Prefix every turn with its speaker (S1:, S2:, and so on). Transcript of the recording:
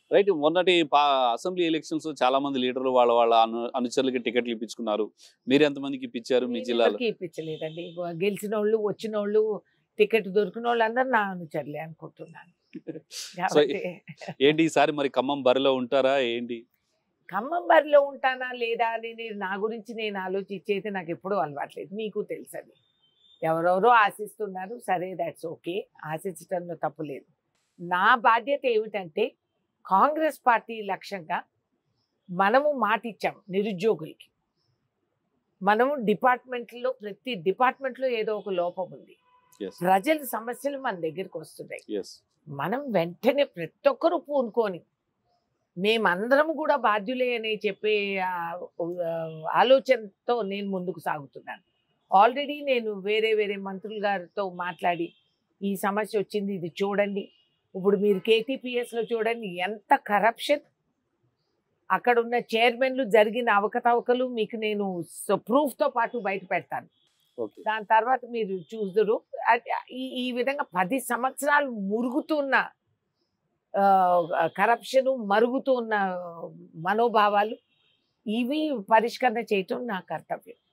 S1: right మొన్నటి పా assembly elections చాలా మంది లీడర్లు వాళ్ళ వాళ్ళ అను అనుచరులకి టికెట్లు ఇప్పించుకున్నారు మీరు ఎంతమందికి ఇప్పించారు మీ
S2: నేను
S1: జిల్లాలో
S2: ఎవరికీ ఇప్పించలేదండి గెలిచిన వాళ్ళు వచ్చిన వాళ్ళు టికెట్ దొరికిన వాళ్ళు అందరు నా అనుచరులే అనుకుంటున్నాను కాబట్టి
S1: ఏంటి ఈసారి మరి ఖమ్మం బరిలో ఉంటారా ఏంటి
S2: ఖమ్మం బరిలో ఉంటానా లేదా అని నేను నా గురించి నేను ఆలోచించేది నాకు ఎప్పుడూ అలవాట్లేదు మీకు తెలుసని ఎవరెవరో ఆశిస్తున్నారు సరే దాట్స్ ఓకే ఆశించడంలో తప్పు లేదు నా బాధ్యత ఏమిటంటే కాంగ్రెస్ పార్టీ లక్ష్యంగా మనము మాట ఇచ్చాం నిరుద్యోగులకి మనము డిపార్ట్మెంట్లో ప్రతి డిపార్ట్మెంట్లో ఏదో ఒక లోపం ఉంది
S1: ఎస్
S2: ప్రజల సమస్యలు మన దగ్గరికి వస్తున్నాయి
S1: ఎస్
S2: మనం వెంటనే ప్రతి ఒక్కరూ పూనుకొని మేమందరం కూడా బాధ్యులే అని చెప్పే ఆ, ఆ, ఆలోచనతో నేను ముందుకు సాగుతున్నాను ఆల్రెడీ నేను వేరే వేరే మంత్రులు గారితో మాట్లాడి ఈ సమస్య వచ్చింది ఇది చూడండి ఇప్పుడు మీరు కేటీపీఎస్లో చూడండి ఎంత కరప్షన్ అక్కడ ఉన్న చైర్మన్లు జరిగిన అవకతవకలు మీకు నేను ప్రూఫ్తో పాటు బయట పెడతాను
S1: ఓకే
S2: దాని తర్వాత మీరు చూద్దరు ఈ ఈ విధంగా పది సంవత్సరాలు మురుగుతున్న కరప్షన్ మరుగుతున్న మనోభావాలు ఇవి పరిష్కరణ చేయటం నా కర్తవ్యం